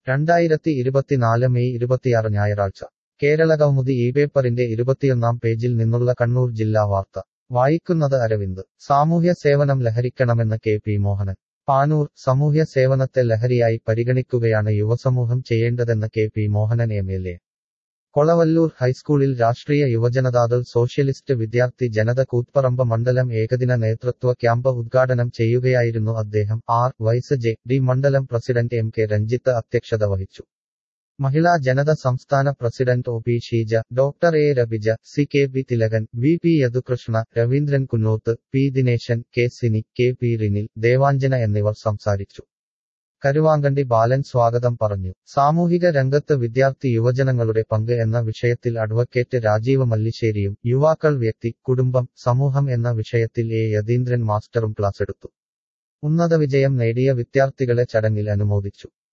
രണ്ടായിരത്തി ഇരുപത്തിനാല് മെയ് ഇരുപത്തിയാറ് ഞായറാഴ്ച കേരള കൗമുദി ഈ പേപ്പറിന്റെ ഇരുപത്തിയൊന്നാം പേജിൽ നിന്നുള്ള കണ്ണൂർ ജില്ലാ വാർത്ത വായിക്കുന്നത് അരവിന്ദ് സാമൂഹ്യ സേവനം ലഹരിക്കണമെന്ന് കെ പി മോഹനൻ പാനൂർ സമൂഹ്യ സേവനത്തെ ലഹരിയായി പരിഗണിക്കുകയാണ് യുവസമൂഹം ചെയ്യേണ്ടതെന്ന് K P Mohanan M L A Kolavallur ഹൈസ്കൂളിൽ രാഷ്ട്രീയ യുവജനതാദൾ സോഷ്യലിസ്റ്റ് വിദ്യാർത്ഥി ജനത കൂത്പറമ്പ് മണ്ഡലം ഏകദിന നേതൃത്വ ക്യാമ്പ് ഉദ്ഘാടനം ചെയ്യുകയായിരുന്നു അദ്ദേഹം ആർ വൈസ് ജെ ഡി മണ്ഡലം പ്രസിഡന്റ് എം കെ രഞ്ജിത്ത് അധ്യക്ഷത വഹിച്ചു മഹിളാ ജനത സംസ്ഥാന president O P Sheeja doctor A Rabija C K B Thilakan V P Yadukrishna Raveendran Kunnoth P Dineshan K Sini K P Rinil Devanjana എന്നിവർ സംസാരിച്ചു കരുവാങ്കണ്ടി ബാലൻ സ്വാഗതം പറഞ്ഞു സാമൂഹിക രംഗത്ത് വിദ്യാർത്ഥി യുവജനങ്ങളുടെ പങ്ക് എന്ന വിഷയത്തിൽ അഡ്വക്കേറ്റ് രാജീവ് മല്ലിശ്ശേരിയും യുവാക്കൾ വ്യക്തി കുടുംബം സമൂഹം എന്ന വിഷയത്തിൽ എ യതീന്ദ്രൻ മാസ്റ്ററും ക്ലാസെടുത്തു ഉന്നത വിജയം നേടിയ വിദ്യാർത്ഥികളെ ചടങ്ങിൽ അനുമോദിച്ചു